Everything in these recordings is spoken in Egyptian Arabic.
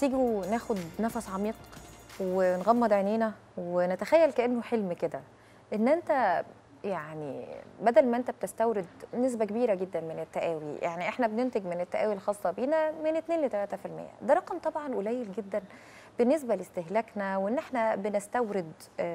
تيجوا ناخد نفس عميق ونغمض عينينا ونتخيل كانه حلم كده ان انت يعني بدل ما انت بتستورد نسبه كبيره جدا من التقاوي يعني احنا بننتج من التقاوي الخاصه بينا من 2 ل 3% ده رقم طبعا قليل جدا بالنسبه لاستهلاكنا وان احنا بنستورد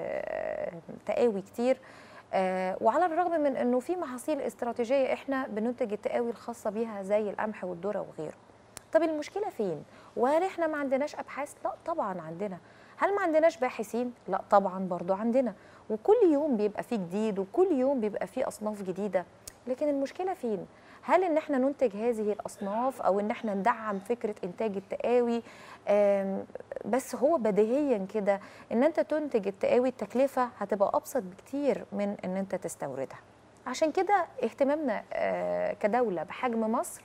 آه، تقاوي كتير آه، وعلى الرغم من انه في محاصيل استراتيجيه احنا بننتج التقاوي الخاصه بيها زي القمح والذره وغيره طب المشكله فين وهل احنا ما عندناش ابحاث لا طبعا عندنا هل ما عندناش باحثين لا طبعا برضو عندنا وكل يوم بيبقى فيه جديد وكل يوم بيبقى فيه اصناف جديده لكن المشكله فين هل ان احنا ننتج هذه الاصناف او ان احنا ندعم فكره انتاج التقاوي آم، بس هو بديهيا كده ان انت تنتج التقاوي التكلفه هتبقى ابسط بكتير من ان انت تستوردها عشان كده اهتمامنا آه، كدوله بحجم مصر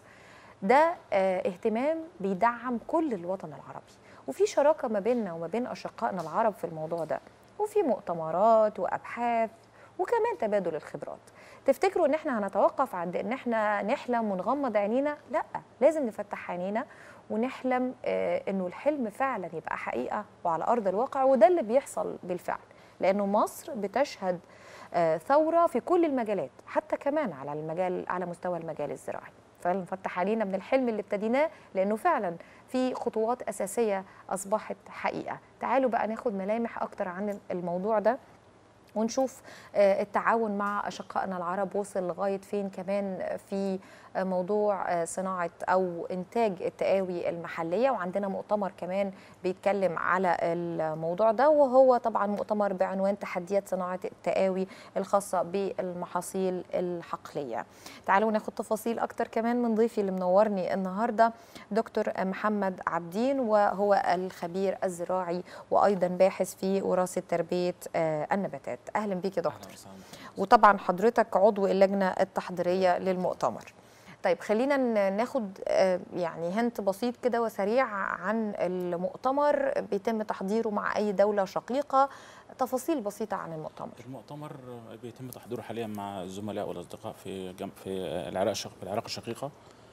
ده آه، اهتمام بيدعم كل الوطن العربي وفي شراكه ما بيننا وما بين اشقائنا العرب في الموضوع ده وفي مؤتمرات وابحاث وكمان تبادل الخبرات تفتكروا ان احنا هنتوقف عند ان احنا نحلم ونغمض عينينا لا لازم نفتح عينينا ونحلم آه، انه الحلم فعلا يبقى حقيقه وعلى ارض الواقع وده اللي بيحصل بالفعل لانه مصر بتشهد آه، ثوره في كل المجالات حتى كمان على المجال على مستوى المجال الزراعي فنفتح علينا من الحلم اللي ابتديناه لانه فعلا في خطوات اساسيه اصبحت حقيقه تعالوا بقى ناخد ملامح اكتر عن الموضوع ده ونشوف آه، التعاون مع اشقائنا العرب وصل لغايه فين كمان في آه، موضوع آه، صناعه او انتاج التقاوي المحليه وعندنا مؤتمر كمان بيتكلم على الموضوع ده وهو طبعا مؤتمر بعنوان تحديات صناعه التقاوي الخاصه بالمحاصيل الحقليه. تعالوا ناخد تفاصيل اكتر كمان من ضيفي اللي منورني النهارده دكتور محمد عبدين وهو الخبير الزراعي وايضا باحث في وراثه تربيه آه، النباتات. اهلا بيك يا دكتور. وطبعا حضرتك عضو اللجنه التحضيريه للمؤتمر. طيب خلينا ن- ناخد آه، يعني هنت بسيط كده وسريع عن المؤتمر بيتم تحضيره مع اي دوله شقيقه تفاصيل بسيطه عن المؤتمر المؤتمر بيتم تحضيره حاليا مع الزملاء والاصدقاء في جم... في العراق الشق... في العراق الشقيقه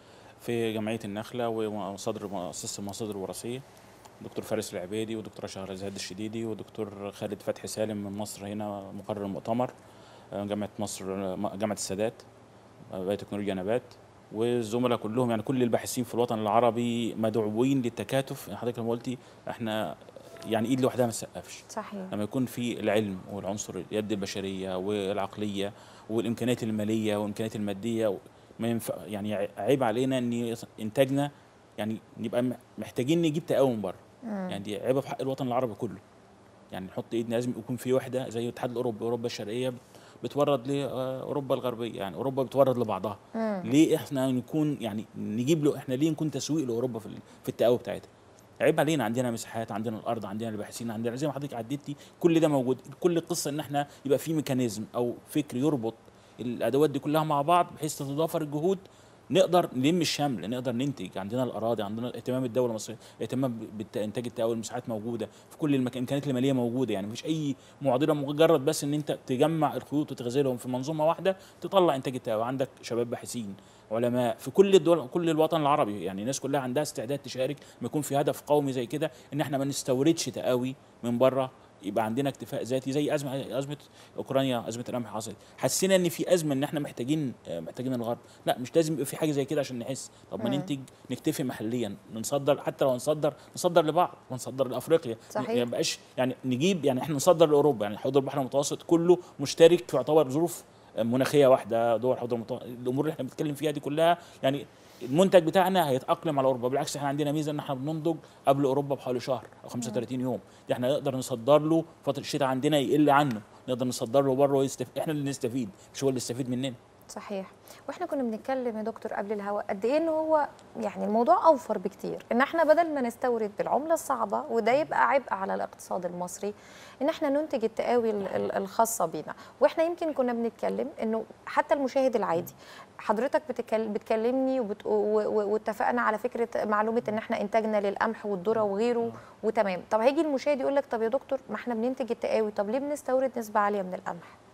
في جمعيه النخله ومصادر مؤسسه المصادر الوراثيه دكتور فارس العبيدي ودكتوره شهرزاد الشديدي ودكتور خالد فتحي سالم من مصر هنا مقرر المؤتمر آه، جامعه مصر آه، جامعه السادات آه، بايو تكنولوجيا نبات والزملاء كلهم يعني كل الباحثين في الوطن العربي مدعوين للتكاتف يعني حضرتك لما قلتي احنا يعني ايد لوحدها ما تسقفش صحيح لما يكون في العلم والعنصر اليد البشريه والعقليه والامكانيات الماليه والامكانيات الماديه ما ينفع يعني عيب علينا ان انتاجنا يعني نبقى م- محتاجين نجيب تقاوم من بره يعني دي عيبه في حق الوطن العربي كله يعني نحط ايدنا لازم يكون في وحده زي الاتحاد الاوروبي اوروبا الشرقيه بتورد لاوروبا الغربيه يعني اوروبا بتورد لبعضها مم. ليه احنا نكون يعني نجيب له احنا ليه نكون تسويق لاوروبا في ال- في التقاوي بتاعتها عيب علينا عندنا مساحات عندنا الارض عندنا الباحثين عندنا زي ما حضرتك عديتي كل ده موجود كل القصه ان احنا يبقى في ميكانيزم او فكر يربط الادوات دي كلها مع بعض بحيث تتضافر الجهود نقدر نلم الشمل نقدر ننتج عندنا الاراضي عندنا اهتمام الدوله المصريه اهتمام بانتاج التقاوي المساحات موجوده في كل المك... الامكانيات الماليه موجوده يعني مفيش اي معضله مجرد بس ان انت تجمع الخيوط وتغزلهم في منظومه واحده تطلع انتاج التقاوي عندك شباب باحثين علماء في كل الدول كل الوطن العربي يعني الناس كلها عندها استعداد تشارك ما يكون في هدف قومي زي كده ان احنا ما نستوردش تقاوي من بره يبقى عندنا اكتفاء ذاتي زي ازمه ازمه اوكرانيا ازمه القمح حصلت حسينا ان في ازمه ان احنا محتاجين آه، محتاجين الغرب لا مش لازم يبقى في حاجه زي كده عشان نحس طب ما مم. ننتج نكتفي محليا نصدر حتى لو نصدر نصدر لبعض ونصدر لافريقيا صحيح. ما يبقاش يعني نجيب يعني احنا نصدر لاوروبا يعني حوض البحر المتوسط كله مشترك في يعتبر ظروف مناخيه واحده دول حوض المتوسط الامور اللي احنا بنتكلم فيها دي كلها يعني المنتج بتاعنا هيتاقلم على اوروبا بالعكس احنا عندنا ميزه ان احنا بننضج قبل اوروبا بحوالي شهر او 35 يوم دي احنا نقدر نصدر له فتره الشتاء عندنا يقل عنه نقدر نصدر له بره ويستف... احنا اللي نستفيد مش هو اللي يستفيد مننا صحيح واحنا كنا بنتكلم يا دكتور قبل الهواء قد ايه ان هو يعني الموضوع اوفر بكتير ان احنا بدل ما نستورد بالعمله الصعبه وده يبقى عبء على الاقتصاد المصري ان احنا ننتج التقاوي ال- ال- الخاصه بينا واحنا يمكن كنا بنتكلم انه حتى المشاهد العادي حضرتك بتكل- بتكلمني وبت... و- و- واتفقنا على فكره معلومه ان احنا انتاجنا للقمح والذره وغيره وتمام طب هيجي المشاهد يقول لك طب يا دكتور ما احنا بننتج التقاوي طب ليه بنستورد نسبه عاليه من القمح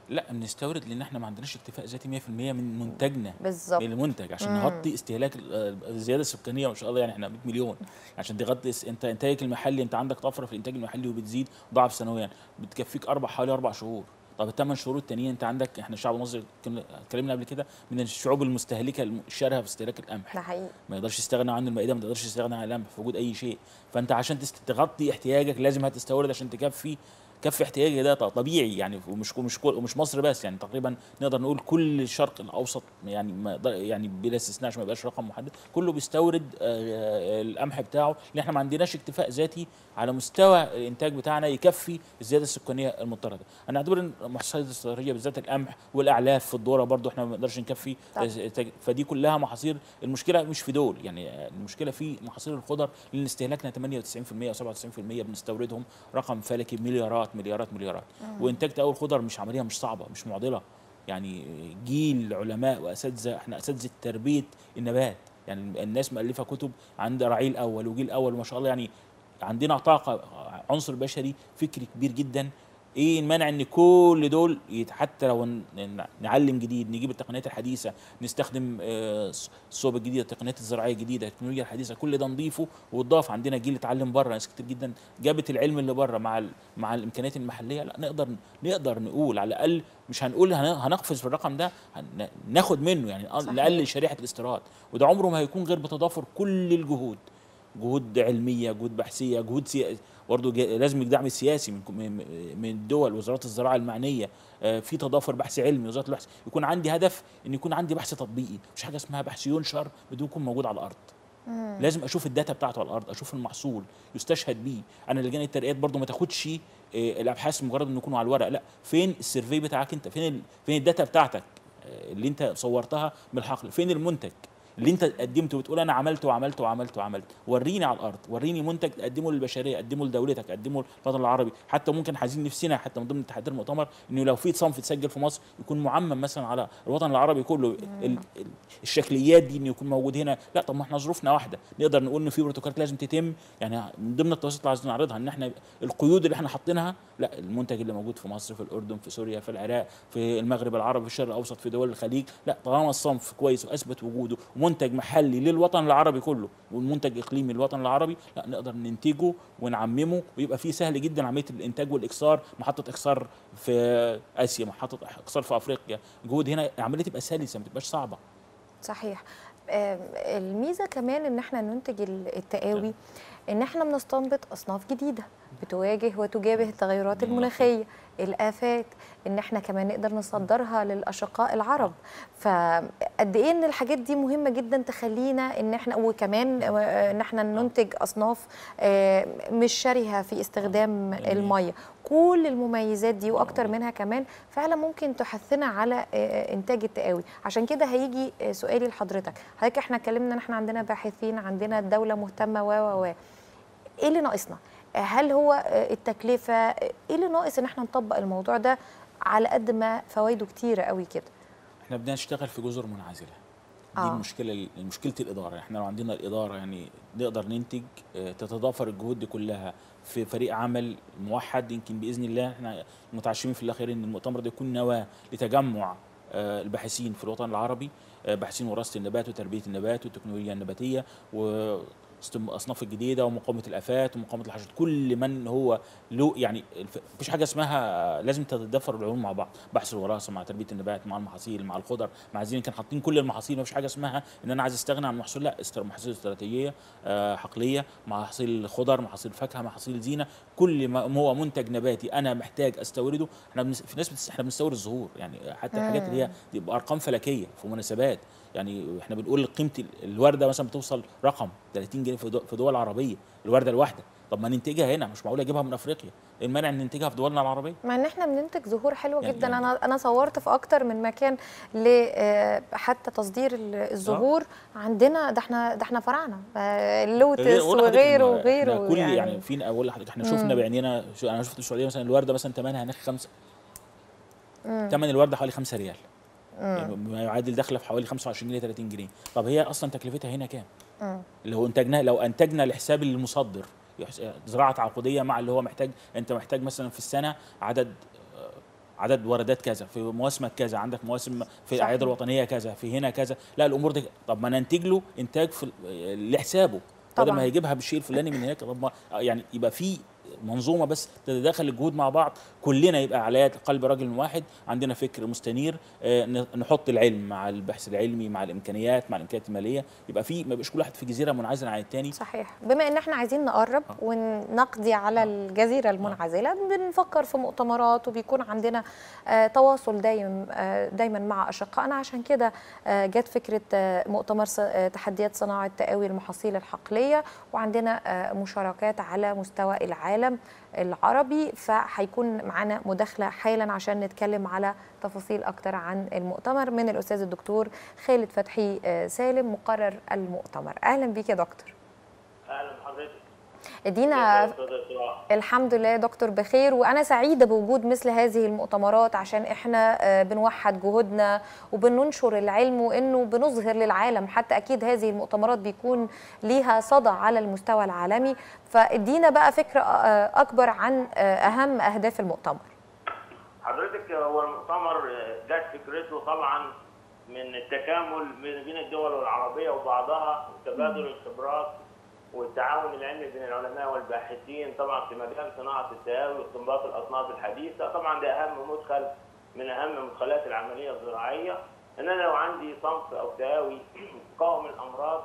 لا بنستورد لان احنا ما عندناش اكتفاء ذاتي 100% من منتجنا بالظبط من المنتج عشان مم. نغطي استهلاك ال- آه، الزياده السكانيه ما شاء الله يعني احنا 100 مليون عشان تغطي اس- انت انتاجك المحلي انت عندك طفره في الانتاج المحلي وبتزيد ضعف سنويا بتكفيك اربع حوالي اربع شهور طب الثمان شهور التانيين انت عندك احنا الشعب المصري كنا- اتكلمنا قبل كده من الشعوب المستهلكه الم- الشارهه في استهلاك القمح ده حقيقي ما يقدرش يستغنى عن المائده ما تقدرش تستغنى عن القمح في وجود اي شيء فانت عشان تست- تغطي احتياجك لازم هتستورد عشان تكفي كفي احتياجي ده ط- طبيعي يعني ومش مش كل- ومش مصر بس يعني تقريبا نقدر نقول كل الشرق الاوسط يعني ما يقدر- يعني بلا استثناء عشان ما يبقاش رقم محدد كله بيستورد آه، القمح بتاعه لان احنا ما عندناش اكتفاء ذاتي على مستوى الانتاج بتاعنا يكفي الزياده السكانيه المضطرده انا اعتبر ان المحاصيل الاستراتيجيه بالذات القمح والاعلاف في الذره برضو احنا ما بنقدرش نكفي طبعا. آه، فدي كلها محاصيل المشكله مش في دول يعني المشكله في محاصيل الخضر لان استهلاكنا 98% او 97% بنستوردهم رقم فلكي مليارات مليارات مليارات وانتاج تقوي الخضر مش عمليه مش صعبه مش معضله يعني جيل علماء واساتذه احنا اساتذه تربيه النبات يعني الناس مؤلفه كتب عند رعيل اول وجيل اول وما شاء الله يعني عندنا طاقه عنصر بشري فكري كبير جدا ايه المانع ان كل دول يت- حتى لو ن- ن- نعلم جديد نجيب التقنيات الحديثه نستخدم آه، الص- الصوب الجديده التقنيات الزراعيه الجديده التكنولوجيا الحديثه كل ده نضيفه وتضاف عندنا جيل اتعلم بره ناس كتير جدا جابت العلم اللي بره مع ال- مع الامكانيات المحليه لا نقدر نقدر نقول على الاقل مش هنقول هن- هنقفز في الرقم ده هن- ناخد منه يعني صحيح. نقلل شريحه الاستيراد وده عمره ما هيكون غير بتضافر كل الجهود جهود علميه جهود بحثيه جهود سيا... برضه جا- لازم الدعم السياسي من من من الدول وزارات الزراعه المعنيه آه، في تضافر بحث علمي وزاره البحث يكون عندي هدف ان يكون عندي بحث تطبيقي مش حاجه اسمها بحث ينشر بدون يكون موجود على الارض لازم اشوف الداتا بتاعته على الارض اشوف المحصول يستشهد بيه انا لجان الترقيات برضو ما تاخدش آه، الابحاث مجرد ان يكونوا على الورق لا فين السيرفي بتاعك انت فين ال... فين الداتا بتاعتك آه، اللي انت صورتها من الحقل فين المنتج اللي انت قدمته وتقول انا عملت وعملت وعملت وعملت وريني على الارض وريني منتج تقدمه للبشريه قدمه لدولتك قدمه للوطن العربي حتى ممكن عايزين نفسنا حتى من ضمن اتحاد المؤتمر انه لو في صنف اتسجل في مصر يكون معمم مثلا على الوطن العربي كله ال- ال- الشكليات دي انه يكون موجود هنا لا طب ما احنا ظروفنا واحده نقدر نقول ان في بروتوكولات لازم تتم يعني من ضمن التوصيات اللي عايزين نعرضها ان احنا القيود اللي احنا حاطينها لا المنتج اللي موجود في مصر في الاردن في سوريا في العراق في المغرب العربي في الشرق الاوسط في دول الخليج لا طالما الصنف كويس واثبت وجوده ومنتج محلي للوطن العربي كله والمنتج اقليمي للوطن العربي لا نقدر ننتجه ونعممه ويبقى فيه سهل جدا عمليه الانتاج والاكسار محطه اكسار في اسيا محطه اكسار في افريقيا جهود هنا العمليه تبقى سلسه ما تبقاش صعبه صحيح آم، الميزه كمان ان احنا ننتج ال- التقاوي ان احنا بنستنبط اصناف جديده بتواجه وتجابه التغيرات المناخيه الافات ان احنا كمان نقدر نصدرها للاشقاء العرب فقد ايه ان الحاجات دي مهمه جدا تخلينا ان احنا وكمان آه، ان احنا ننتج اصناف آه، مش شرهه في استخدام جميل. الميه كل المميزات دي واكتر منها كمان فعلا ممكن تحثنا على آه، انتاج التقاوي عشان كده هيجي آه، سؤالي لحضرتك حضرتك احنا اتكلمنا ان احنا عندنا باحثين عندنا الدوله مهتمه و و و ايه اللي ناقصنا هل هو آه، التكلفه ايه اللي ناقص ان احنا نطبق الموضوع ده على قد ما فوائده كتيره قوي كده احنا بدنا نشتغل في جزر منعزله دي آه. آه. المشكله مشكله الاداره احنا لو عندنا الاداره يعني نقدر ننتج آه، تتضافر الجهود دي كلها في فريق عمل موحد يمكن باذن الله احنا متعشمين في الاخير ان المؤتمر ده يكون نواه لتجمع آه، الباحثين في الوطن العربي آه، باحثين وراثه النبات وتربيه النبات والتكنولوجيا النباتيه و الاصناف الجديده ومقاومه الافات ومقاومه الحشرات كل من هو له يعني الف- مفيش حاجه اسمها لازم تتضافر العلوم مع بعض بحث الوراثه مع تربيه النبات مع المحاصيل مع الخضر مع الزين كان حاطين كل المحاصيل مفيش حاجه اسمها ان انا عايز استغنى عن محصول لا است- محاصيل استراتيجيه آه، حقليه محاصيل خضر محاصيل فاكهه محاصيل زينه كل ما هو منتج نباتي انا محتاج استورده احنا بنس... في ناس بتس... احنا بنستورد الزهور يعني حتى الحاجات اللي هي دي بارقام فلكيه في مناسبات يعني احنا بنقول قيمه ال- الورده مثلا بتوصل رقم 30 جنيه في دو- في دول عربيه الورده الواحده طب ما ننتجها هنا مش معقول اجيبها من افريقيا ايه المانع ان ننتجها في دولنا العربيه مع ان احنا بننتج زهور حلوه يعني- جدا يعني- انا انا صورت في اكتر من مكان ل آه، حتى تصدير ال- الزهور عندنا ده احنا ده احنا فراعنه آه، اللوتس غير- أقول لحضرتك وغيره إن وغيره إحنا كل يعني, يعني فينا اقول لحضرتك احنا شفنا مم. بعينينا شو انا شفت في السعوديه مثلا الورده مثلا ثمنها هناك خمسه ثمن الورده حوالي 5 ريال يعني ما يعادل داخله في حوالي 25 جنيه 30 جنيه طب هي اصلا تكلفتها هنا كام مم. لو انتجنا لو انتجنا لحساب المصدر يحس- زراعه تعاقديه مع اللي هو محتاج انت محتاج مثلا في السنه عدد آه، عدد وردات كذا في مواسمك كذا عندك مواسم في الاعياد الوطنيه كذا في هنا كذا لا الامور دي طب ما ننتج له انتاج في لحسابه بدل طبعاً. ما هيجيبها بالشيء الفلاني من هناك طب ما يعني يبقى في منظومه بس تتداخل الجهود مع بعض كلنا يبقى على قلب رجل واحد عندنا فكر مستنير آه، ن- نحط العلم مع البحث العلمي مع الامكانيات مع الامكانيات الماليه يبقى في ما يبقاش كل واحد في جزيره منعزله عن الثاني صحيح بما ان احنا عايزين نقرب آه. ونقضي على الجزيره المنعزله بنفكر في مؤتمرات وبيكون عندنا آه تواصل دايم آه دايما مع اشقائنا عشان كده آه جت فكره آه مؤتمر ص- آه تحديات صناعه تقاوي المحاصيل الحقليه وعندنا آه مشاركات على مستوى العالم العربي فهيكون معانا مداخله حالا عشان نتكلم على تفاصيل اكتر عن المؤتمر من الاستاذ الدكتور خالد فتحي آه، سالم مقرر المؤتمر اهلا بيك يا دكتور اهلا بحضرتك ادينا ازيك يا أستاذ إسراء؟ الحمد لله يا دكتور بخير وانا سعيده بوجود مثل هذه المؤتمرات عشان احنا آه، بنوحد جهودنا وبننشر العلم وانه بنظهر للعالم حتى اكيد هذه المؤتمرات بيكون ليها صدى على المستوى العالمي فادينا بقى فكره آه، اكبر عن آه، اهم اهداف المؤتمر حضرتك هو المؤتمر جت فكرته طبعا من التكامل بين بين الدول العربيه وبعضها وتبادل الخبرات والتعاون العلمي بين العلماء والباحثين طبعا في مجال صناعه التهاوي واستنباط الاصناف الحديثه طبعا ده اهم مدخل من اهم مدخلات العمليه الزراعيه ان انا لو عندي صنف او تهاوي يقاوم الامراض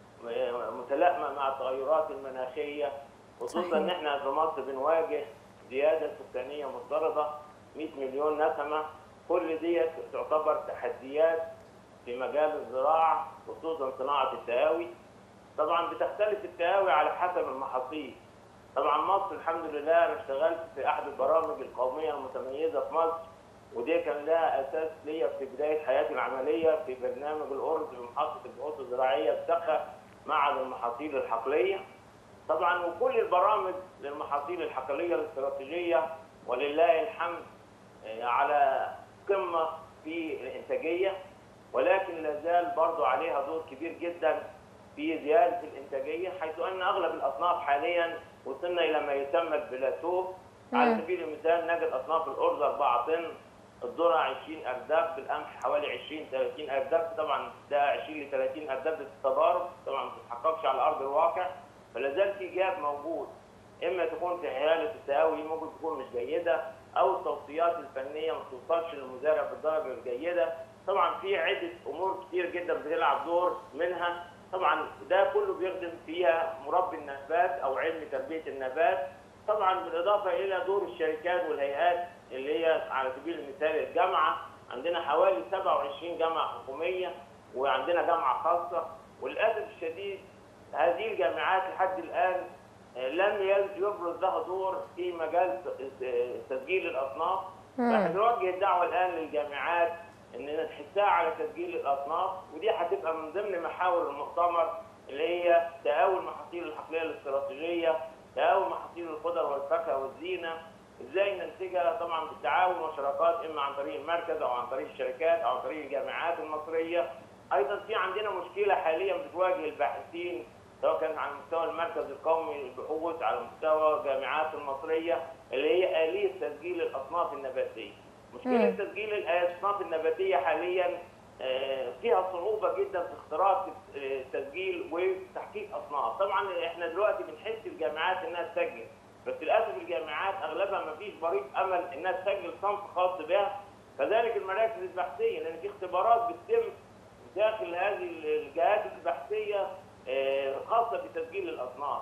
متلائمه مع التغيرات المناخيه خصوصا صحيح. ان احنا في مصر بنواجه زياده سكانيه مضطرده 100 مليون نسمه كل دي تعتبر تحديات في مجال الزراعه خصوصا صناعه التهاوي طبعا بتختلف التهاوي على حسب المحاصيل طبعا مصر الحمد لله انا اشتغلت في احد البرامج القوميه المتميزه في مصر ودي كان لها اساس ليا في بدايه حياتي العمليه في برنامج الارز بمحطه البحوث الزراعيه بسخا معهد المحاصيل الحقليه طبعا وكل البرامج للمحاصيل الحقليه الاستراتيجيه ولله الحمد آه، على قمه في الانتاجيه ولكن لا زال برضو عليها دور كبير جدا في زياده الانتاجيه حيث ان اغلب الاصناف حاليا وصلنا الى ما يسمى البلاتو على مم. سبيل المثال نجد اصناف الارز 4 طن الذره 20 ارداب القمح حوالي 20 30 ارداب طبعا ده 20 ل 30 ارداب للتضارب طبعا ما بتتحققش على ارض الواقع فلا زال في جاب موجود اما تكون في حياله التهاوي ممكن تكون مش جيده او التوصيات الفنيه ما توصلش للمزارع بالدرجه الجيده طبعا في عده امور كتير جدا بتلعب دور منها طبعا ده كله بيخدم فيها مربي النبات او علم تربيه النبات طبعا بالاضافه الى دور الشركات والهيئات اللي هي على سبيل المثال الجامعه عندنا حوالي 27 جامعه حكوميه وعندنا جامعه خاصه وللاسف الشديد هذه الجامعات لحد الان آه، لم يل- يبرز لها دور في مجال ت- آه، تسجيل الاصناف مم. فبنوجه الدعوه الان للجامعات اننا نحثها على تسجيل الاصناف ودي هتبقى من ضمن محاور المؤتمر اللي هي تقاوي المحاصيل الحقليه الاستراتيجيه، تقاوي محاصيل الخضر والفاكهه والزينه، ازاي ننتجها طبعا بالتعاون وشراكات اما عن طريق المركز او عن طريق الشركات او عن طريق الجامعات المصريه. ايضا في عندنا مشكله حاليا بتواجه الباحثين سواء كان على مستوى المركز القومي للبحوث على مستوى الجامعات المصريه اللي هي اليه تسجيل الاصناف النباتيه. مشكله مم. تسجيل الاصناف النباتيه حاليا آه، فيها صعوبه جدا في اختراق آه، التسجيل وتحقيق اصناف، طبعا احنا دلوقتي بنحس الجامعات انها تسجل بس للاسف الجامعات اغلبها ما فيش بريق امل انها تسجل صنف خاص بها كذلك المراكز البحثيه لان في اختبارات بتتم داخل هذه الجهات البحثيه آه، خاصه بتسجيل الاصناف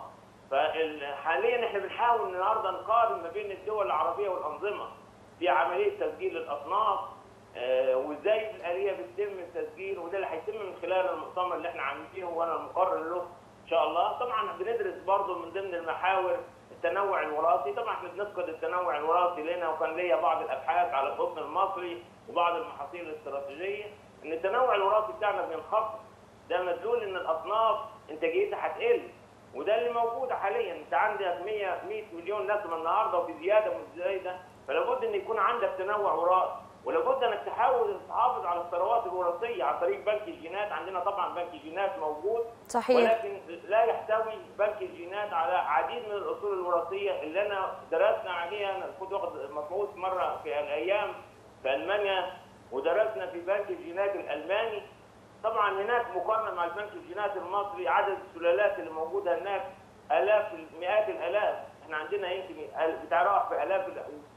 فحاليا احنا بنحاول النهارده نقارن ما بين الدول العربيه والانظمه في عمليه تسجيل الاصناف آه، وازاي الاليه بتتم التسجيل وده اللي هيتم من خلال المؤتمر اللي احنا عاملينه وانا المقرر له ان شاء الله طبعا بندرس برضه من ضمن المحاور التنوع الوراثي طبعا احنا بنفقد التنوع الوراثي لنا وكان ليا بعض الابحاث على القطن المصري وبعض المحاصيل الاستراتيجيه ان التنوع الوراثي بتاعنا بينخفض ده مدلول ان الاصناف انتاجيتها هتقل وده اللي موجود حاليا انت عندك 100 100 مليون نسمه النهارده وفي زياده مش زايده فلا بد ان يكون عندك تنوع وراثي ولابد انك تحاول تحافظ على الثروات الوراثيه عن طريق بنك الجينات عندنا طبعا بنك الجينات موجود صحيح ولكن لا يحتوي بنك الجينات على عديد من الاصول الوراثيه اللي انا درسنا عليها انا كنت واخد مبحوث مره في الايام في المانيا ودرسنا في بنك الجينات الالماني طبعا هناك مقارنه مع البنك الجينات المصري عدد السلالات اللي موجوده هناك الاف مئات الالاف احنا عندنا يمكن بتعرف بالاف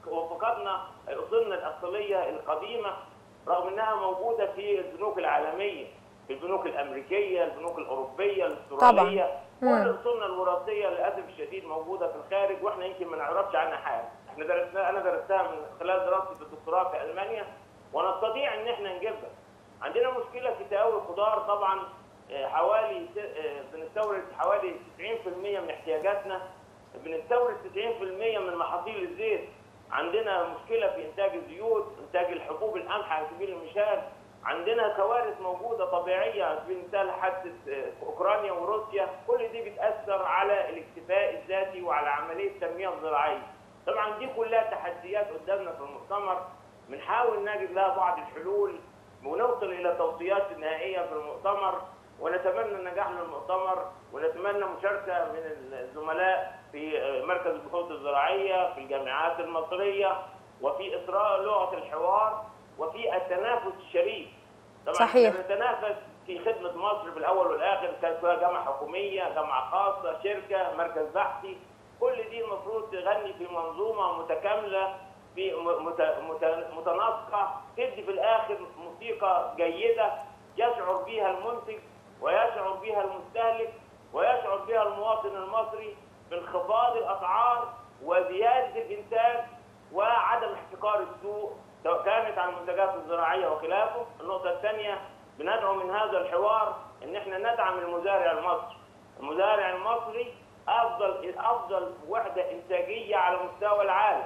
وفقدنا اصولنا الاصليه القديمه رغم انها موجوده في البنوك العالميه في البنوك الامريكيه البنوك الاوروبيه الاستراليه مم. كل اصولنا الوراثيه للاسف الشديد موجوده في الخارج واحنا يمكن ما نعرفش عنها حاجه احنا درسناها انا درستها من خلال دراستي في الدكتوراه في المانيا ونستطيع ان احنا نجيبها عندنا مشكله في تهاوي الخضار طبعا آه، حوالي س- آه، بنستورد حوالي 90% من احتياجاتنا بنستورد 90% من محاصيل الزيت عندنا مشكله في انتاج الزيوت انتاج الحبوب القمح على سبيل المثال عندنا كوارث موجوده طبيعيه على سبيل المثال حادثه آه، اوكرانيا وروسيا كل دي بتاثر على الاكتفاء الذاتي وعلى عمليه التنميه الزراعيه طبعا دي كلها تحديات قدامنا في المؤتمر بنحاول نجد لها بعض الحلول ونوصل الى توصيات نهائيه في المؤتمر ونتمنى النجاح للمؤتمر ونتمنى مشاركه من الزملاء في مركز البحوث الزراعيه في الجامعات المصريه وفي اثراء لغه الحوار وفي التنافس الشريف طبعا صحيح. إحنا بنتنافس في خدمه مصر في الاول والاخر كانت فيها جامعه حكوميه جامعه خاصه شركه مركز بحثي كل دي المفروض تغني في منظومه متكامله في م- مت- مت- متناسقه تدي في الاخر موسيقى جيده يشعر بها المنتج ويشعر بها المستهلك ويشعر بها المواطن المصري بانخفاض الاسعار وزياده الانتاج وعدم احتكار السوق سواء كانت على المنتجات الزراعيه وخلافه، النقطه الثانيه بندعو من هذا الحوار ان احنا ندعم المزارع المصري. المزارع المصري افضل افضل وحده انتاجيه على مستوى العالم.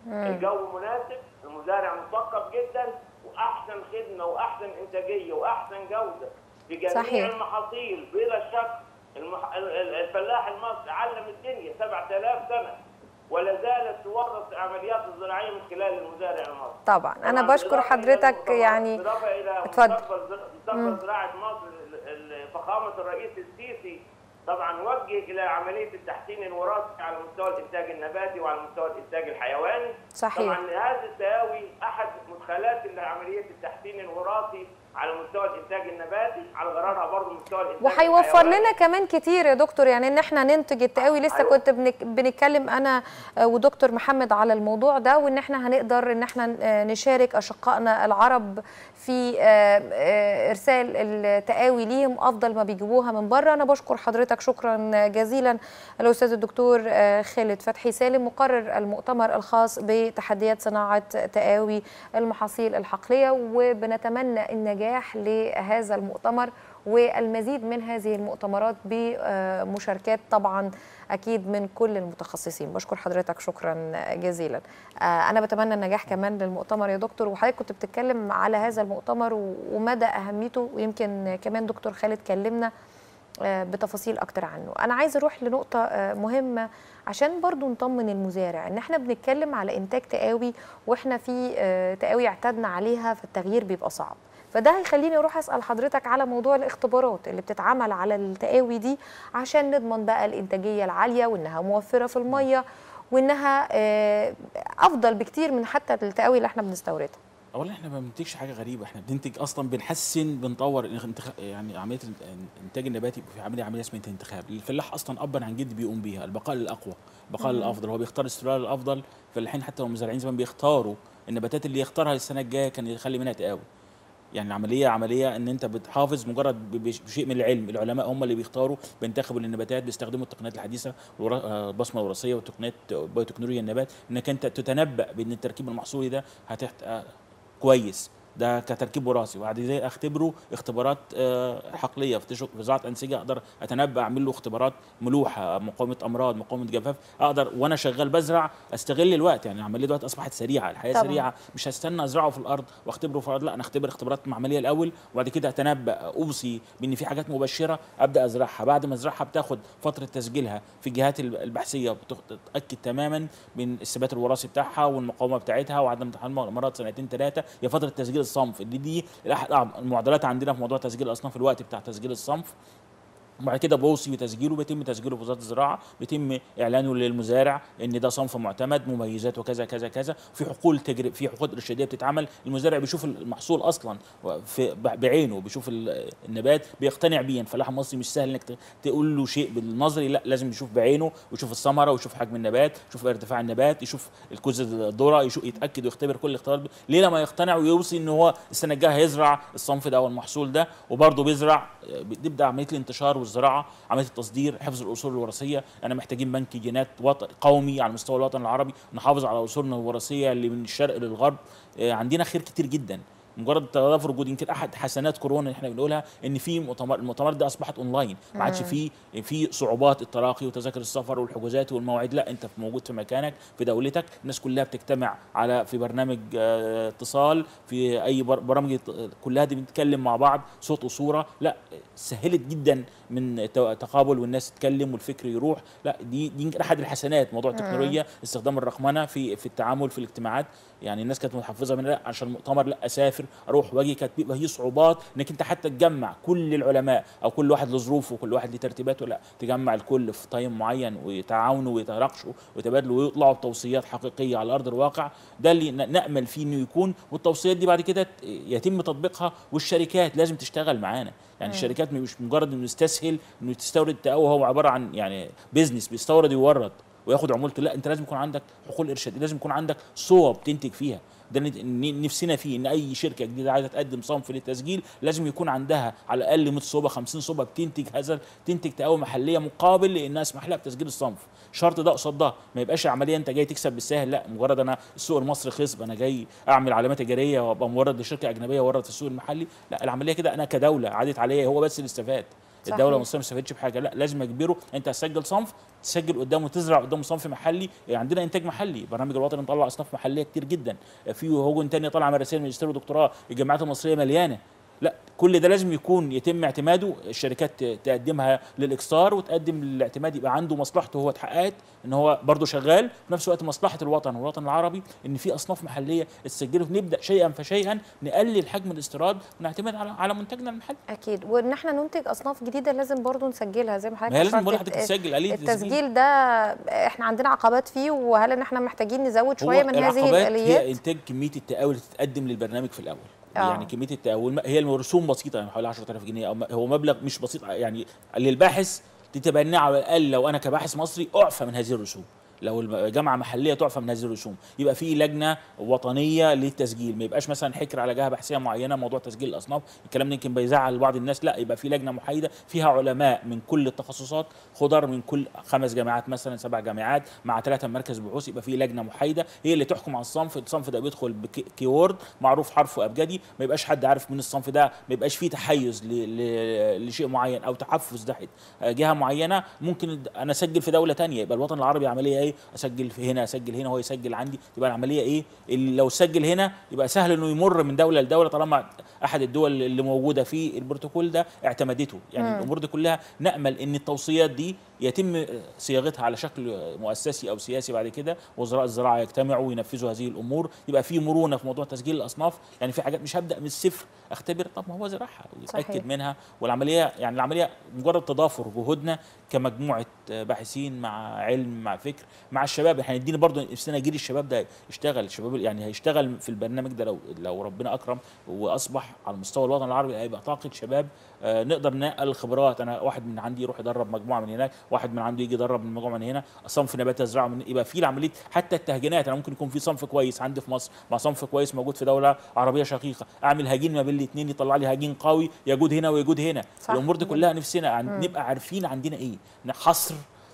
الجو مناسب، المزارع مثقف جدا واحسن خدمه واحسن انتاجيه واحسن جوده في جميع صحيح. المحاصيل بلا شك المح... ال- ال- الفلاح المصري علم الدنيا 7000 سنه ولا زالت تورث العمليات الزراعيه من خلال المزارع المصري. طبعا انا طبعاً بشكر بالإضافة إلى حضرتك المؤتمر- يعني بالإضافة إلى اتفضل. مستقبل ز- مستقبل زراعة مصر ال- ال- فخامة الرئيس السيسي طبعا وجه إلى عملية التحسين الوراثي على مستوى الإنتاج النباتي وعلى مستوى الإنتاج الحيواني. صحيح. طبعا هذا التهاوي أحد مدخلات لعملية التحسين الوراثي على مستوى الإنتاج النباتي على غرارها برضه مستوى الإنتاج وهيوفر الحيواني. لنا كمان كتير يا دكتور يعني ان احنا ننتج التقاوي لسه أيوة. كنت بنك بنتكلم انا آه، ودكتور محمد على الموضوع ده وان احنا هنقدر ان احنا آه، نشارك اشقائنا العرب في آه، آه، ارسال التقاوي ليهم افضل ما بيجيبوها من بره انا بشكر حضرتك شكرا جزيلا الاستاذ الدكتور آه، خالد فتحي سالم مقرر المؤتمر الخاص بتحديات صناعه تقاوي المحاصيل الحقليه وبنتمنى النجاح لهذا المؤتمر والمزيد من هذه المؤتمرات بمشاركات طبعا اكيد من كل المتخصصين بشكر حضرتك شكرا جزيلا آه، انا بتمنى النجاح كمان للمؤتمر يا دكتور وحضرتك كنت بتتكلم على هذا المؤتمر و- ومدى اهميته ويمكن كمان دكتور خالد كلمنا آه، بتفاصيل اكتر عنه انا عايزه اروح لنقطه آه، مهمه عشان برضو نطمن المزارع ان احنا بنتكلم على انتاج تقاوي واحنا في آه، تقاوي اعتدنا عليها فالتغيير بيبقى صعب فده هيخليني اروح اسال حضرتك على موضوع الاختبارات اللي بتتعمل على التقاوي دي عشان نضمن بقى الانتاجيه العاليه وانها موفره في الميه وانها آه، افضل بكتير من حتى التقاوي اللي احنا بنستوردها اولا احنا ما بننتجش حاجه غريبه احنا بننتج اصلا بنحسن بنطور الانتخ- يعني عمليه الانتاج النباتي في عمليه عمليه اسمها انتخاب الفلاح اصلا ابا عن جد بيقوم بيها البقاء الاقوى البقاء الافضل هو بيختار السلال الافضل فالحين حتى المزارعين زمان بيختاروا النباتات اللي يختارها للسنه الجايه كان يخلي منها تقاوي يعني العمليه عمليه ان انت بتحافظ مجرد ب- بش- بشيء من العلم العلماء هم اللي بيختاروا بينتخبوا النباتات بيستخدموا التقنيات الحديثه الورا- آه، البصمه الوراثيه وتقنيات بايوتكنولوجيا النبات انك انت تتنبا بان التركيب المحصولي ده هتحت آه، كويس ده كتركيب وراثي وبعد كده اختبره اختبارات آه، حقليه في تشك- في زراعه انسجه اقدر اتنبا اعمل له اختبارات ملوحه مقاومه امراض مقاومه جفاف اقدر وانا شغال بزرع استغل الوقت يعني العمليه دلوقتي اصبحت سريعه الحياه طبعاً. سريعه مش هستنى ازرعه في الارض واختبره في الارض لا انا اختبر اختبارات معمليه الاول وبعد كده اتنبا اوصي بان في حاجات مبشره ابدا ازرعها بعد ما ازرعها بتاخد فتره تسجيلها في الجهات الب- البحثيه بتتاكد تماما من الثبات الوراثي بتاعها والمقاومه بتاعتها وعدم امتحان الامراض سنتين ثلاثه هي فتره تسجيل الصنف دي دي احد أعظم المعضلات عندنا في موضوع تسجيل الاصناف الوقت بتاع تسجيل الصنف وبعد كده بوصي بتسجيله بيتم تسجيله في وزاره الزراعه بيتم اعلانه للمزارع ان ده صنف معتمد مميزاته كذا كذا كذا في حقول تجري في حقول ارشاديه بتتعمل المزارع بيشوف المحصول اصلا في بعينه بيشوف ال- النبات بيقتنع بيه الفلاح المصري مش سهل انك ت- تقول له شيء بالنظري لا لازم يشوف بعينه ويشوف الثمره ويشوف حجم النبات يشوف ارتفاع النبات يشوف الكوز الذره يشوف يتاكد ويختبر كل الاختبارات دي. ليه لما يقتنع ويوصي ان هو السنه الجايه هيزرع الصنف ده او المحصول ده وبرضه بيزرع آه، بتبدا عمليه الانتشار والزراعه عمليه التصدير حفظ الاصول الوراثيه انا محتاجين بنك جينات وطن قومي على مستوى الوطن العربي نحافظ على اصولنا الوراثيه اللي من الشرق للغرب آه، عندنا خير كتير جدا مجرد تضافر وجود يمكن احد حسنات كورونا اللي احنا بنقولها ان في مؤتمر المؤتمرات دي اصبحت اونلاين ما عادش في في صعوبات التراقي وتذاكر السفر والحجوزات والمواعيد لا انت موجود في مكانك في دولتك الناس كلها بتجتمع على في برنامج آه، اتصال في اي بر- برامج ت- كلها دي بنتكلم مع بعض صوت وصوره لا سهلت جدا من تو- تقابل والناس تتكلم والفكر يروح لا دي دي يمكن احد الحسنات موضوع التكنولوجيا استخدام الرقمنه في في التعامل في الاجتماعات يعني الناس كانت متحفظه من لا عشان المؤتمر لا اسافر اروح واجي كانت بيبقى فيه صعوبات انك انت حتى تجمع كل العلماء او كل واحد له ظروفه وكل واحد له ترتيباته لا تجمع الكل في تايم معين ويتعاونوا ويتناقشوا ويتبادلوا ويطلعوا بتوصيات حقيقيه على ارض الواقع ده اللي ن- نامل فيه انه يكون والتوصيات دي بعد كده ت- يتم تطبيقها والشركات لازم تشتغل معانا يعني الشركات مش مجرد انه يستسهل انه تستورد التقوى هو عباره عن يعني بيزنس بيستورد ويورد وياخد عمولته لا انت لازم يكون عندك حقول ارشاد لازم يكون عندك صوب بتنتج فيها ده ن- ن- نفسنا فيه ان اي شركه جديده عايزه تقدم صنف للتسجيل لازم يكون عندها على الاقل 100 صوبه 50 صوبه بتنتج هذا تنتج تقوى محليه مقابل لانها اسمح لها بتسجيل الصنف شرط ده قصاد ده ما يبقاش عمليه انت جاي تكسب بالسهل لا مجرد انا السوق المصري خصب انا جاي اعمل علامات تجاريه وابقى مورد لشركه اجنبيه وورد في السوق المحلي لا العمليه كده انا كدوله عادت عليا هو بس اللي استفاد صحيح. الدوله المصريه ما استفادتش بحاجه لا لازم اجبره انت هتسجل صنف تسجل قدامه تزرع قدامه صنف محلي يعني عندنا انتاج محلي برنامج الوطني مطلع اصناف محليه كتير جدا في هوجن تاني طالع من رسائل ماجستير ودكتوراه الجامعات المصريه مليانه لا كل ده لازم يكون يتم اعتماده الشركات ت- تقدمها للاكستار وتقدم للاعتماد يبقى عنده مصلحته هو اتحققت ان هو برضه شغال في نفس الوقت مصلحه الوطن والوطن العربي ان في اصناف محليه اتسجلت نبدا شيئا فشيئا نقلل حجم الاستيراد ونعتمد على على منتجنا المحلي اكيد وان احنا ننتج اصناف جديده لازم برضو نسجلها زي ما حضرتك ما هي لازم أشرت. بقول لحضرتك تسجل آلية التسجيل. التسجيل ده احنا عندنا عقبات فيه وهل ان احنا محتاجين نزود هو شويه من هذه العقبات هي الاليات انتاج كميه التقاول اللي تتقدم للبرنامج في الاول آه. يعني كميه التقاول هي الرسوم بسيطه يعني حوالي 10000 جنيه او م- هو مبلغ مش بسيط يعني للباحث تتبناه على الاقل لو انا كباحث مصري اعفى من هذه الرسوم لو الجامعه محليه تعفى من هذه الرسوم يبقى في لجنه وطنيه للتسجيل ما يبقاش مثلا حكر على جهه بحثيه معينه موضوع تسجيل الاصناف الكلام ده يمكن بيزعل بعض الناس لا يبقى في لجنه محايده فيها علماء من كل التخصصات خضر من كل خمس جامعات مثلا سبع جامعات مع ثلاثه مركز بحوث يبقى في لجنه محايده هي اللي تحكم على الصنف الصنف ده بيدخل بكيورد معروف حرفه ابجدي ما يبقاش حد عارف من الصنف ده ما يبقاش فيه تحيز ل- ل- لشيء معين او تحفز ناحيه جهه معينه ممكن انا اسجل في دوله تانية يبقى الوطن العربي عمليه ايه اسجل في هنا اسجل هنا هو يسجل عندي تبقى العمليه ايه اللي لو سجل هنا يبقى سهل انه يمر من دوله لدوله طالما احد الدول اللي موجوده في البروتوكول ده اعتمدته يعني مم. الامور دي كلها نامل ان التوصيات دي يتم صياغتها على شكل مؤسسي او سياسي بعد كده وزراء الزراعه يجتمعوا وينفذوا هذه الامور يبقى في مرونه في موضوع تسجيل الاصناف يعني في حاجات مش هبدا من الصفر اختبر طب ما هو زرعها ويتاكد صحيح. منها والعمليه يعني العمليه مجرد تضافر جهودنا كمجموعه باحثين مع علم مع فكر مع الشباب احنا هندينا برضه نفسنا جيل الشباب ده يشتغل الشباب يعني هيشتغل في البرنامج ده لو لو ربنا اكرم واصبح على مستوى الوطن العربي هيبقى طاقه شباب آه، نقدر ننقل الخبرات انا واحد من عندي يروح يدرب مجموعه من هناك واحد من عنده يجي يدرب من مجموعه من هنا صنف نبات ازرعه من يبقى في عمليه حتى التهجينات انا ممكن يكون في صنف كويس عندي في مصر مع صنف كويس موجود في دوله عربيه شقيقه اعمل هجين ما بين الاثنين يطلع لي هجين قوي يجود هنا ويجود هنا صح. الامور دي كلها نفسنا عن... نبقى عارفين عندنا ايه حصر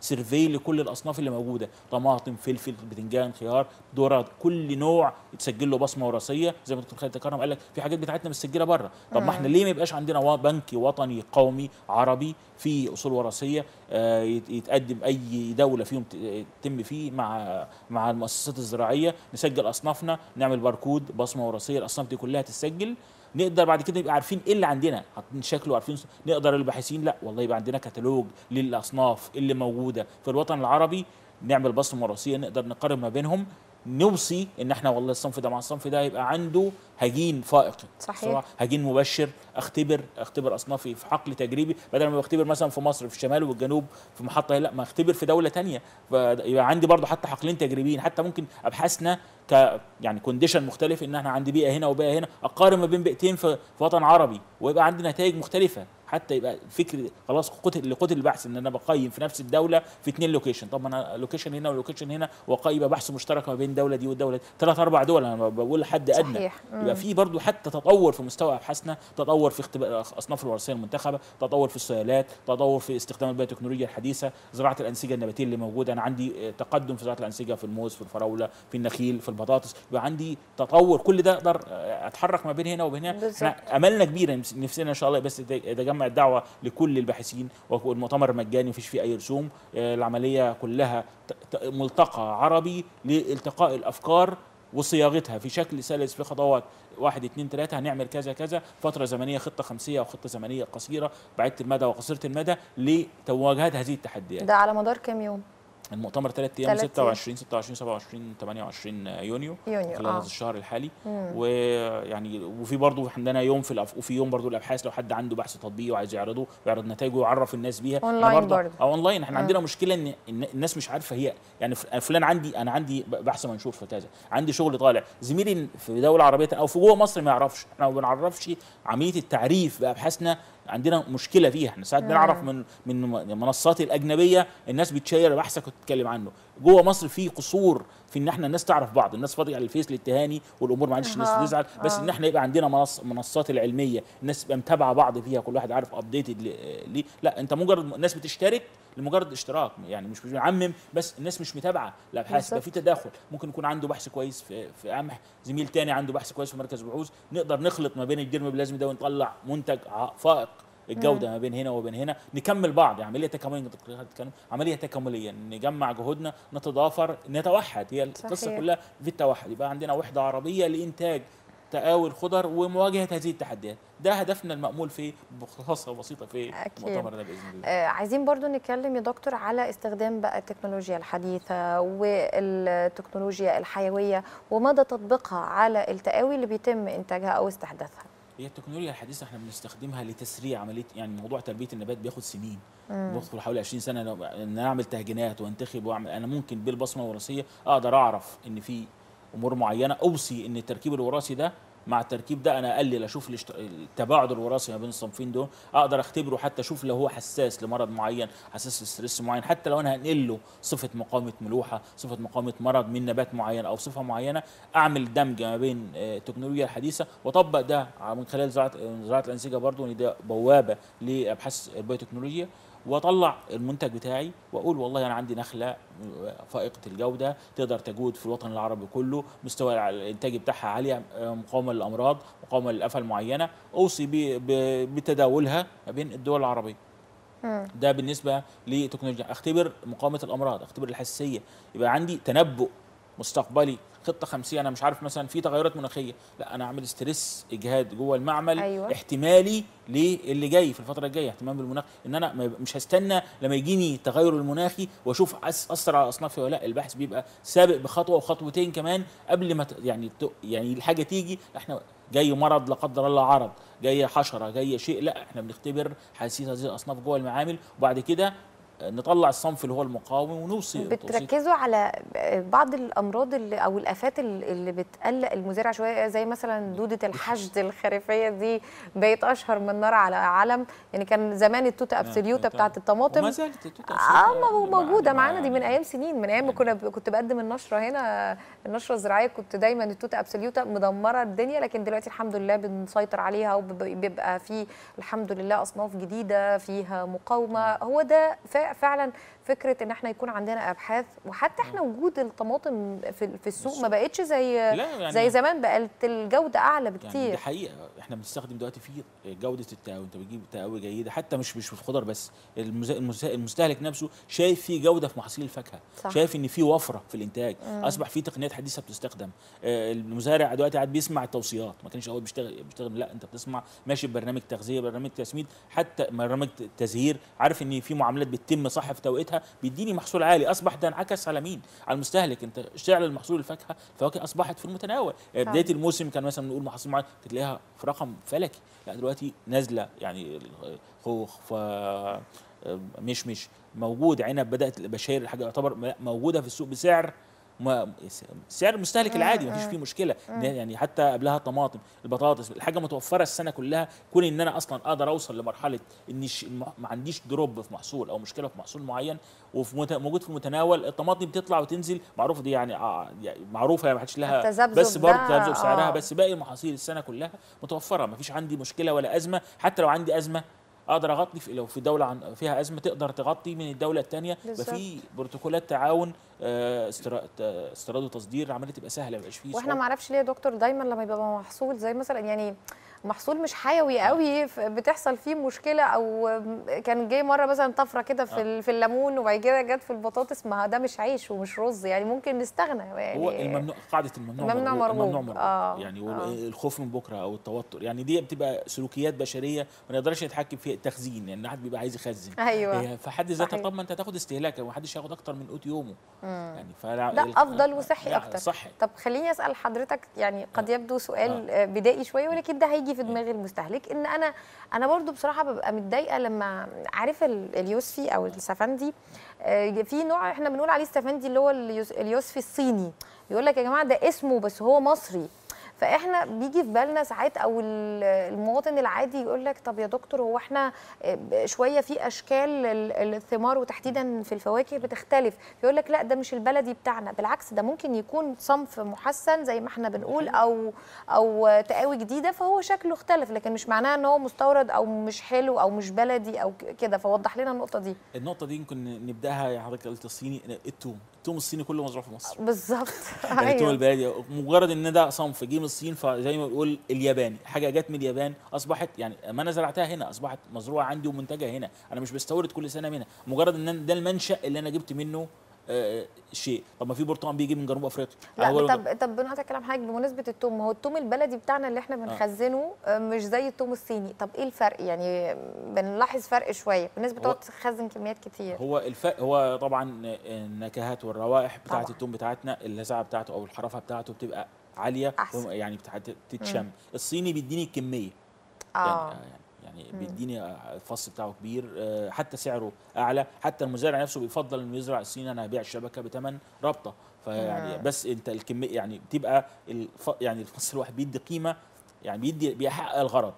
سيرفي لكل الاصناف اللي موجوده طماطم فلفل بتنجان خيار ذره كل نوع يتسجل له بصمه وراثيه زي ما دكتور خالد تكرم قال لك في حاجات بتاعتنا مسجله بره طب ما احنا ليه ما يبقاش عندنا وا- بنك وطني قومي عربي فيه اصول وراثيه آه، يت- يتقدم اي دوله فيهم ت- يتم فيه مع مع المؤسسات الزراعيه نسجل اصنافنا نعمل باركود بصمه وراثيه الاصناف دي كلها تتسجل نقدر بعد كده نبقى عارفين ايه اللي عندنا حاطين شكله عارفين نقدر الباحثين لا والله يبقى عندنا كتالوج للاصناف اللي موجوده في الوطن العربي نعمل بصمه وراثيه نقدر نقارن ما بينهم نوصي ان احنا والله الصنف ده مع الصنف ده يبقى عنده هجين فائق صحيح. سواء هجين مبشر اختبر اختبر اصنافي في حقل تجريبي بدل ما بختبر مثلا في مصر في الشمال والجنوب في محطه لا ما اختبر في دوله تانية يبقى عندي برضه حتى حقلين تجريبيين حتى ممكن ابحاثنا ك يعني كونديشن مختلف ان احنا عندي بيئه هنا وبيئه هنا اقارن ما بين بيئتين في, في وطن عربي ويبقى عندي نتائج مختلفه حتى يبقى الفكر خلاص قتل لقتل البحث ان انا بقيم في نفس الدوله في اثنين لوكيشن طب ما انا لوكيشن هنا ولوكيشن هنا وقيم يبقى بحث مشترك ما بين الدوله دي والدوله دي ثلاث اربع دول انا بقول حد ادنى صحيح. مم. يبقى في برضو حتى تطور في مستوى ابحاثنا تطور في اختبار اصناف الوراثيه المنتخبه تطور في السيالات تطور في استخدام البيوتكنولوجيا الحديثه زراعه الانسجه النباتيه اللي موجوده انا عندي آه، تقدم في زراعه الانسجه في الموز في الفراوله في النخيل في البطاطس يبقى عندي تطور كل ده اقدر آه، اتحرك ما بين هنا وبين هنا بالظبط. احنا املنا كبيره نفس- نفسنا ان شاء الله بس يت- يتجمع الدعوه لكل الباحثين والمؤتمر مجاني مفيش فيه اي رسوم آه، العمليه كلها ت- ت- ملتقى عربي لالتقاء الافكار وصياغتها في شكل سلس في خطوات واحد اتنين تلاته هنعمل كذا كذا فتره زمنيه خطه خمسيه او خطه زمنيه قصيره بعيده المدى وقصيره المدى لمواجهه هذه التحديات ده على مدار كام يوم المؤتمر ثلاث ايام تلات أيام. 26 26 27 28 يونيو يونيو خلال اه هذا الشهر الحالي مم. ويعني وفي برضه عندنا يوم في الأف... وفي يوم برضه الابحاث لو حد عنده بحث تطبيقي وعايز يعرضه ويعرض نتائجه ويعرف الناس بيها إحنا أونلاين برضه برضه. او اونلاين احنا مم. عندنا مشكله ان إن الناس مش عارفه هي يعني ف- فلان عندي انا عندي ب- بحث منشور في كذا عندي شغل طالع زميلي في دوله عربيه او في جوه مصر ما يعرفش احنا ما بنعرفش عمليه التعريف بابحاثنا عندنا مشكله فيها احنا ساعات بنعرف من من المنصات الاجنبيه الناس بتشير بحثك وتتكلم عنه جوه مصر في قصور في ان احنا الناس تعرف بعض الناس فاضيه على الفيس للتهاني والامور معلش الناس آه، تزعل بس آه. ان احنا يبقى عندنا منص منصات العلميه الناس تبقى متابعه بعض فيها كل واحد عارف ابديتد ليه لا انت مجرد الناس بتشترك لمجرد اشتراك يعني مش بنعمم بس الناس مش متابعه الابحاث يبقى في تداخل ممكن يكون عنده بحث كويس في في قمح زميل تاني عنده بحث كويس في مركز بحوث نقدر نخلط ما بين الجرم باللازم ده ونطلع منتج ع- فائق الجوده ما بين هنا وبين هنا نكمل بعض يعني عمليه تكامليه دكتور خالد اتكلم، عمليه تكامليه نجمع جهودنا نتضافر نتوحد هي القصه صحيح. كلها في التوحد يبقى عندنا وحده عربيه لانتاج تقاوي الخضر ومواجهه هذه التحديات ده هدفنا المامول في بخلاصه بسيطه في أكيد. المؤتمر ده باذن الله آه، عايزين برضو نتكلم يا دكتور على استخدام بقى التكنولوجيا الحديثة والتكنولوجيا الحيوية ومدى تطبيقها على التقاوي اللي بيتم إنتاجها أو استحداثها هي التكنولوجيا الحديثه احنا بنستخدمها لتسريع عمليه يعني موضوع تربيه النبات بياخد سنين بيدخل حوالي 20 سنه لو- ان اعمل تهجينات وانتخب واعمل انا ممكن بالبصمه الوراثيه اقدر اعرف ان في امور معينه اوصي ان التركيب الوراثي ده مع التركيب ده انا اقلل اشوف الاشت- التباعد الوراثي ما بين الصنفين دول اقدر اختبره حتى اشوف لو هو حساس لمرض معين حساس لستريس معين حتى لو انا هنقل له صفه مقاومه ملوحه صفه مقاومه مرض من نبات معين او صفه معينه اعمل دمج ما بين آه، التكنولوجيا الحديثه واطبق ده من خلال زراعه زراعه الانسجه برضه ان ده بوابه لابحاث البيوتكنولوجيا واطلع المنتج بتاعي واقول والله انا عندي نخله فائقه الجوده تقدر تجود في الوطن العربي كله مستوى الانتاج بتاعها عاليه آه، مقاومه للامراض مقاومه للافه المعينه اوصي ب- ب- بتداولها ما بين الدول العربيه مم. ده بالنسبه لتكنولوجيا اختبر مقاومه الامراض اختبر الحساسيه يبقى عندي تنبؤ مستقبلي خطه خمسيه انا مش عارف مثلا في تغيرات مناخيه لا انا اعمل ستريس اجهاد جوه المعمل أيوة. احتمالي للي جاي في الفتره الجايه احتمال بالمناخ ان انا ما يبقى- مش هستنى لما يجيني التغير المناخي واشوف أس- اثر على اصنافي ولا لا البحث بيبقى سابق بخطوه وخطوتين كمان قبل ما ت- يعني ت- يعني الحاجه تيجي احنا جاي مرض لا قدر الله عرض جاي حشره جاي شيء لا احنا بنختبر حساسيه هذه الاصناف جوه المعامل وبعد كده نطلع الصنف اللي هو المقاوم ونوصي توصيل. بتركزوا على بعض الامراض اللي او الافات اللي اللي بتقلق المزارع شويه زي مثلا دوده الحشد الخريفيه دي بقت اشهر من نار على علم يعني كان زمان التوته ابسوليوتا بتاعت الطماطم وما زالت التوتة اه أبسوليوتا مو- موجوده مع- معانا دي من ايام سنين من ايام ما كنا كنت بقدم النشره هنا النشره الزراعيه كنت دايما التوته ابسوليوتا مدمره الدنيا لكن دلوقتي الحمد لله بنسيطر عليها وبيبقى في الحمد لله اصناف جديده فيها مقاومه هو ده فائق فهي فعلا فكره ان احنا يكون عندنا ابحاث وحتى احنا وجود الطماطم في في السوق ما بقتش زي لا يعني زي زمان بقت الجوده اعلى يعني دي بكتير حقيقه احنا بنستخدم دلوقتي في جوده التقاوي انت بتجيب تقاوي جيده حتى مش مش في الخضر بس المز- المز- المستهلك نفسه شايف في جوده في محاصيل الفاكهه صح. شايف ان في وفره في الانتاج اصبح في تقنيات حديثه بتستخدم آه، المزارع دلوقتي قاعد بيسمع التوصيات ما كانش اول بيشتغل بيشتغل لا انت بتسمع ماشي ببرنامج تغذيه برنامج تسميد حتى برنامج تزهير عارف ان في معاملات بتتم صح في توقيتها بيديني محصول عالي اصبح ده انعكس على مين على المستهلك انت اشتغل المحصول الفاكهه الفواكه اصبحت في المتناول آه، فعلا. بدايه الموسم كان مثلا نقول محصول معين تلاقيها في رقم فلكي لا دلوقتي نازله يعني خوخ ف مشمش موجود عنب بدات البشاير الحاجه يعتبر موجوده في السوق بسعر ما سعر المستهلك العادي ما فيش فيه مشكله إن هي يعني حتى قبلها طماطم البطاطس الحاجه متوفره السنه كلها كون ان انا اصلا اقدر اوصل لمرحله ان ش- الم- ما عنديش دروب في محصول او مشكله في محصول معين وفي مت- موجود في المتناول الطماطم بتطلع وتنزل معروفه دي يعني, آه يعني معروفه يعني ما حدش لها التذبذب بس برضه ده، تذبذب سعرها آه. بس باقي المحاصيل السنه كلها متوفره ما فيش عندي مشكله ولا ازمه حتى لو عندي ازمه اقدر اغطي في لو في دوله عن فيها ازمه تقدر تغطي من الدوله الثانيه يبقى بالظبط. في بروتوكولات تعاون آه، استرا- آه، استيراد وتصدير العمليه تبقى سهله ما يبقاش فيه واحنا صعوبة. ما اعرفش ليه يا دكتور دايما لما يبقى محصول زي مثلا يعني محصول مش حيوي قوي ف- بتحصل فيه مشكله او كان جاي مره مثلا طفره كده في ال- في الليمون وبعد كده جت في البطاطس ما ده مش عيش ومش رز يعني ممكن نستغنى يعني هو الممنوع قاعده الممنوع الممنوع مرغوب. الممنوع مرغوب آه، يعني آه. الخوف من بكره او التوتر يعني دي بتبقى سلوكيات بشريه ما نقدرش نتحكم فيها التخزين يعني حد بيبقى عايز يخزن ايوه هي في حد ذاتها صحيح. طب ما انت هتاخد استهلاك ما حدش ياخد اكتر من قوت يومه يعني فلا ده ال- افضل وصحي لا، اكتر صحي طب خليني اسال حضرتك يعني قد يبدو سؤال آه. بدائي شويه ولكن ده هيجي في دماغ المستهلك ان انا انا برضو بصراحه ببقى متضايقه لما عارف ال- اليوسفي او السفندي آه، في نوع احنا بنقول عليه السفندي اللي هو اليوس- اليوسفي الصيني يقول لك يا جماعه ده اسمه بس هو مصري فاحنا بيجي في بالنا ساعات او ال- المواطن العادي يقول لك طب يا دكتور هو احنا آه، شويه في اشكال ال- الثمار وتحديدا في الفواكه بتختلف يقول لك لا ده مش البلدي بتاعنا بالعكس ده ممكن يكون صنف محسن زي ما احنا بنقول او او تقاوي جديده فهو شكله اختلف لكن مش معناه ان هو مستورد او مش حلو او مش بلدي او ك- كده فوضح لنا النقطه دي النقطه دي يمكن نبداها يا حضرتك قلت الصيني التوم التوم الصيني كله مزروع في مصر بالظبط يعني التوم ايوه البلدي مجرد ان ده صنف جه من الصين فزي ما بنقول الياباني حاجه جت من اليابان اصبحت يعني ما انا زرعتها هنا اصبحت مزروعه عندي ومنتجه هنا انا مش بستورد كل سنه منها مجرد ان ده المنشا اللي انا جبت منه آه شيء طب ما في برتقال بيجي من جنوب افريقيا لا هو طب طب بنقطع كلام حضرتك بمناسبه التوم ما هو التوم البلدي بتاعنا اللي احنا بنخزنه آه. مش زي التوم الصيني طب ايه الفرق يعني بنلاحظ فرق شويه الناس هو- بتقعد تخزن كميات كتير هو الفرق هو طبعا النكهات والروائح بتاعه طبعاً. التوم بتاعتنا اللذعه بتاعته او الحرافه بتاعته بتبقى عاليه أحسن. يعني بتاعت- تتشم الصيني بيديني الكميه اه يعني يعني بيديني الفص بتاعه كبير آه، حتى سعره اعلى حتى المزارع نفسه بيفضل انه يزرع الصيني انا هبيع الشبكه بثمن رابطه فيعني بس انت الكميه يعني بتبقى الف يعني الفص الواحد بيدي قيمه يعني بيدي بيحقق الغرض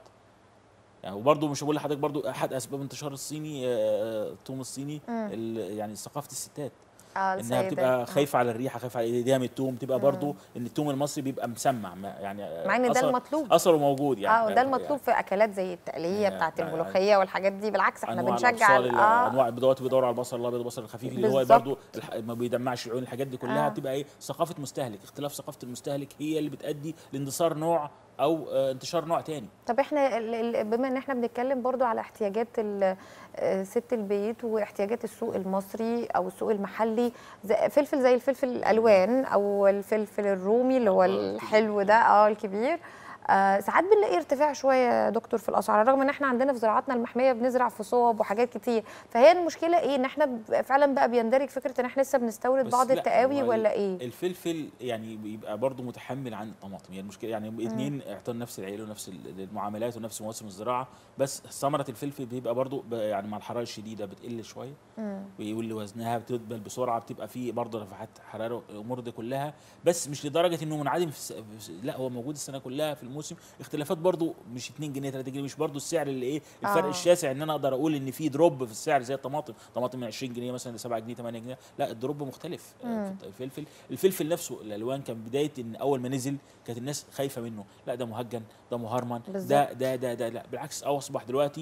يعني وبرضه مش بقول لحضرتك برضه احد اسباب انتشار الصيني آه، الثوم الصيني ال- يعني ثقافه الستات اه انها السيدات. بتبقى آه. خايفه على الريحه خايفه على ايديها من التوم تبقى برضه ان التوم المصري بيبقى مسمع ما- يعني مع ان ده أثر- المطلوب اثره موجود يعني اه وده المطلوب في اكلات زي التقليه يعني- بتاعت يعني- الملوخيه والحاجات دي بالعكس احنا انواع بنشجع الابصال ال- اه انواع البيضات بيدوروا على البصل الابيض البصل الخفيف اللي هو بالظبط. برضه الح- ما بيدمعش العيون الحاجات دي كلها آه. بتبقى ايه ثقافه مستهلك اختلاف ثقافه المستهلك هي اللي بتؤدي لاندثار نوع او آه، انتشار نوع تاني طب احنا ال- ال- بما ان احنا بنتكلم برضو على احتياجات ال- آه، ست البيت واحتياجات السوق المصري او السوق المحلي زي فلفل زي الفلفل الالوان او الفلفل الرومي اللي هو الحلو ده اه الكبير آه ساعات بنلاقي ارتفاع شويه يا دكتور في الاسعار رغم ان احنا عندنا في زراعتنا المحميه بنزرع في صوب وحاجات كتير فهي المشكله ايه ان احنا ب- فعلا بقى بيندرج فكره ان احنا لسه بنستورد بس بعض لا، التقاوي هو ولا ايه الفلفل يعني بيبقى برضه متحمل عن الطماطم هي المشكله يعني الاثنين اعطوا نفس العيله ونفس ال- المعاملات ونفس مواسم الزراعه بس ثمره الفلفل بيبقى برضه ب- يعني مع الحراره الشديده بتقل شويه ويقول وزنها بتدبل بسرعه بتبقى فيه برضه رفعات حراره الامور دي كلها بس مش لدرجه انه منعدم في الس... في الس- لا هو موجود السنه كلها في الموسم اختلافات برضه مش 2 جنيه 3 جنيه مش برضه السعر اللي ايه الفرق آه. الشاسع ان انا اقدر اقول ان في دروب في السعر زي الطماطم طماطم من 20 جنيه مثلا ل 7 جنيه 8 جنيه لا الدروب مختلف آه، في الفلفل الفلفل نفسه الالوان كان بدايه ان اول ما نزل كانت الناس خايفه منه لا ده مهجن ده مهرمن ده بالظبط. ده ده ده لا بالعكس أو اصبح دلوقتي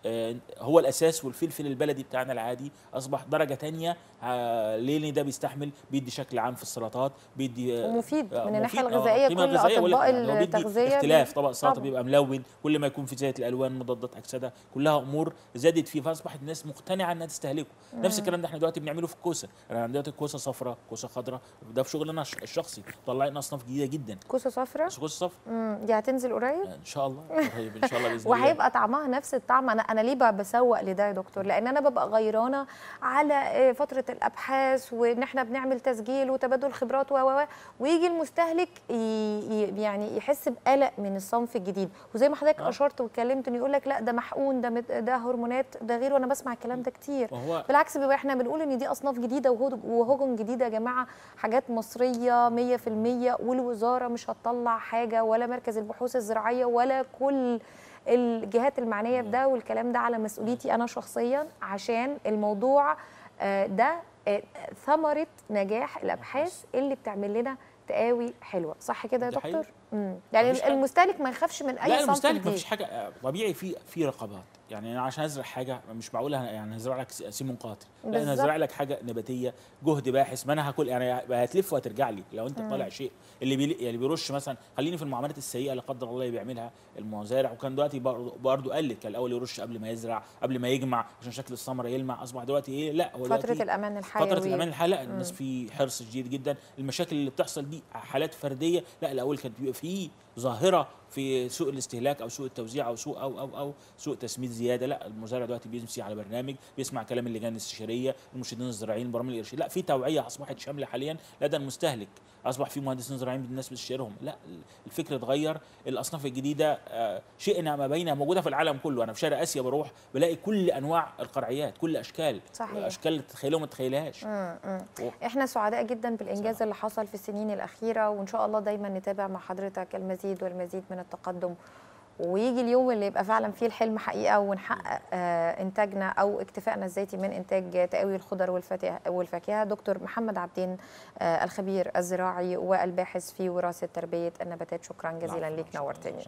آه، هو الاساس والفلفل البلدي بتاعنا العادي اصبح درجه تانية آه، ليه لأن ده بيستحمل بيدي شكل عام في السلطات بيدي آه، ومفيد آه، من الناحيه مفيد، آه، الغذائيه قيمة كل غذائية ولا- اطباء يعني هو بيدي التغذيه اختلاف بي- طبق السلطه طبعاً. بيبقى ملون كل ما يكون في زيت الالوان مضادات اكسده كلها امور زادت فيه فاصبحت الناس مقتنعه انها تستهلكه نفس الكلام ده احنا دلوقتي بنعمله في الكوسه انا عندي دلوقتي كوسه صفراء كوسه خضراء ده في شغلنا الش- الشخصي طلعنا اصناف جديده جدا كوسه صفراء بس كوسه صفراء مم، دي هتنزل قريب ان شاء الله قريب ان شاء الله باذن الله وهيبقى طعمها نفس الطعم انا انا ليه بقى بسوق لده يا دكتور لان انا ببقى غيرانه على آه، فتره الابحاث وان احنا بنعمل تسجيل وتبادل خبرات و و و ويجي المستهلك ي- ي- يعني يحس بقلق من الصنف الجديد وزي ما حضرتك آه. اشرت واتكلمت انه يقول لك لا ده محقون ده مت- ده هرمونات ده غير وانا بسمع الكلام ده كتير وهو بالعكس بيبقى احنا بنقول ان دي اصناف جديده وهج- وهجن جديده يا جماعه حاجات مصريه 100% والوزاره مش هتطلع حاجه ولا مركز البحوث الزراعيه ولا كل الجهات المعنيه بده والكلام ده على مسؤوليتي انا شخصيا عشان الموضوع آه، ده آه، ثمره نجاح الابحاث اللي بتعمل لنا تقاوي حلوه صح كده يا ده حقيقي. دكتور امم يعني مفيش حاجة. المستهلك ما يخافش من اي لا صنف المستهلك جديد مفيش حاجه آه، طبيعي في في رقابات يعني انا عشان ازرع حاجه مش معقول أنا- يعني هزرع لك س- سيمون قاتل لا انا بالظبط. هزرع لك حاجه نباتيه جهد باحث ما انا هاكل يعني هتلف وهترجع لي لو انت طالع شيء اللي بي يعني بيرش مثلا خليني في المعاملات السيئه لا قدر الله اللي بيعملها المزارع وكان دلوقتي برضه برضه قلت كان الاول يرش قبل ما يزرع قبل ما يجمع عشان شكل الثمره يلمع اصبح دلوقتي ايه لا هو فتره دلوقتي الامان الحيوي فتره الامان الحيوي لا الناس في حرص شديد جدا المشاكل اللي بتحصل دي حالات فرديه لا الاول كانت بيبقى في ظاهره في سوق الاستهلاك او سوق التوزيع او سوق او او او سوق تسميد زياده لا المزارع دلوقتي بيمشي على برنامج بيسمع كلام اللجان الاستشاريه المرشدين الزراعيين برامج الارشاد لا في توعيه اصبحت شامله حاليا لدى المستهلك اصبح في مهندسين زراعيين الناس بتشتريهم لا الفكر اتغير الاصناف الجديده آه، شئنا ما بينها موجوده في العالم كله انا في شرق اسيا بروح بلاقي كل انواع القرعيات كل اشكال صحيح. اشكال اللي تتخيلوها ما تتخيلهاش مم، مم. و- احنا سعداء جدا بالانجاز اللي حصل في السنين الاخيره وان شاء الله دايما نتابع مع حضرتك المزيد والمزيد من التقدم ويجي اليوم اللي يبقى فعلا فيه الحلم حقيقه ونحقق آه، انتاجنا او اكتفائنا الذاتي من انتاج تقاوي الخضر والفاكهه والفاكهه دكتور محمد عبدين آه، الخبير الزراعي والباحث في وراثه تربيه النباتات شكرا جزيلا ليك نورتني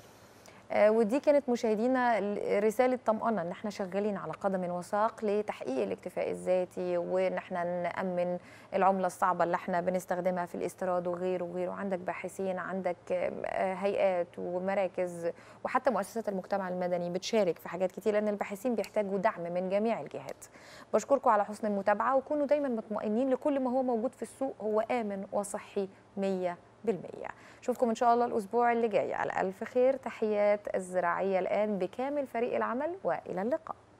آه، ودي كانت مشاهدينا ال- رسالة طمأنة ان احنا شغالين على قدم وساق لتحقيق الاكتفاء الذاتي وان احنا نأمن العملة الصعبة اللي احنا بنستخدمها في الاستيراد وغيره وغيره عندك باحثين عندك آه، هيئات ومراكز وحتى مؤسسات المجتمع المدني بتشارك في حاجات كتير لان الباحثين بيحتاجوا دعم من جميع الجهات بشكركم على حسن المتابعة وكونوا دايما مطمئنين لكل ما هو موجود في السوق هو آمن وصحي 100% اشوفكم ان شاء الله الاسبوع اللي جاي على الف خير تحيات الزراعيه الان بكامل فريق العمل والى اللقاء